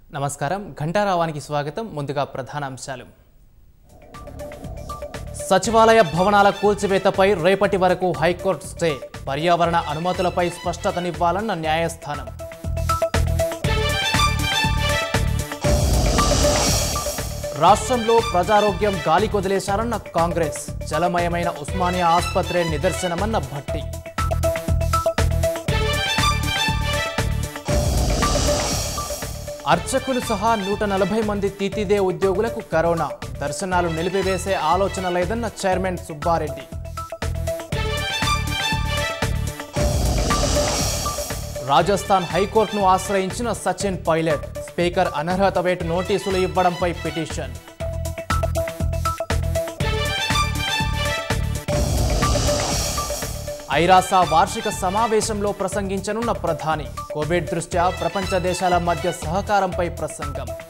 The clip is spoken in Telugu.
నమస్కారం ఘంటారావానికి స్వాగతం ముందుగా ప్రధానాంశాలు సచివాలయ భవనాల కూల్చివేతపై రేపటి వరకు హైకోర్టు స్టే పర్యావరణ అనుమతులపై స్పష్టతనివ్వాలన్న న్యాయస్థానం రాష్ట్రంలో ప్రజారోగ్యం గాలి కొదిలేశారన్న కాంగ్రెస్ జలమయమైన ఉస్మానియా ఆసుపత్రే నిదర్శనమన్న భట్టి అర్చకులు సహా నూట నలభై మంది తీతిదే ఉద్యోగులకు కరోనా దర్శనాలు నిలిపివేసే ఆలోచన లేదన్న చైర్మన్ సుబ్బారెడ్డి రాజస్థాన్ హైకోర్టును ఆశ్రయించిన సచిన్ పైలట్ స్పీకర్ అనర్హత వేటు నోటీసులు ఇవ్వడంపై పిటిషన్ ఐరాస వార్షిక సమావేశంలో ప్రసంగించనున్న ప్రధాని కోవిడ్ దృష్ట్యా ప్రపంచ దేశాల మధ్య సహకారంపై ప్రసంగం